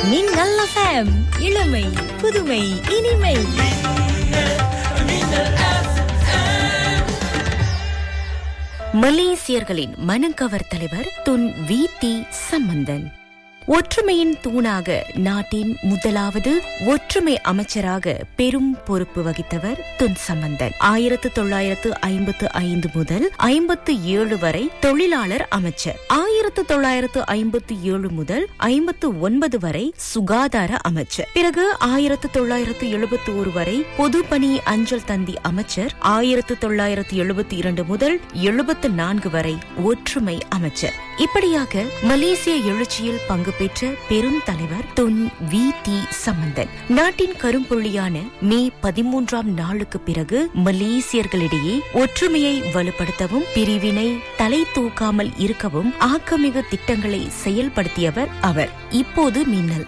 மின்னல் எஃப்எம் இளமை புதுமை இனிமை மலேசியர்களின் மனங்கவர் தலைவர் துன் வி டி சம்பந்தன் ஒற்றுமையின் தூணாக நாட்டின் முதலாவது ஒற்றுமை அமைச்சராக பெரும் பொறுப்பு வகித்தவர் துன் சம்பந்தன் ஆயிரத்து தொள்ளாயிரத்து ஐம்பத்து ஐந்து முதல் ஐம்பத்து ஏழு வரை தொழிலாளர் அமைச்சர் ஆயிரத்து தொள்ளாயிரத்து ஐம்பத்து ஏழு முதல் ஐம்பத்து ஒன்பது வரை சுகாதார அமைச்சர் பிறகு ஆயிரத்து தொள்ளாயிரத்து எழுபத்தி ஒரு வரை பொதுப்பணி அஞ்சல் தந்தி அமைச்சர் ஆயிரத்து தொள்ளாயிரத்து எழுபத்தி இரண்டு முதல் எழுபத்து நான்கு வரை ஒற்றுமை அமைச்சர் இப்படியாக மலேசிய எழுச்சியில் பங்கு பெற்ற பெருந்தலைவர் துன் வி டி சம்பந்தன் நாட்டின் கரும்புள்ளியான மே பதிமூன்றாம் நாளுக்கு பிறகு மலேசியர்களிடையே ஒற்றுமையை வலுப்படுத்தவும் பிரிவினை தலை தூக்காமல் இருக்கவும் ஆக்கமிகு திட்டங்களை செயல்படுத்தியவர் அவர் இப்போது மின்னல்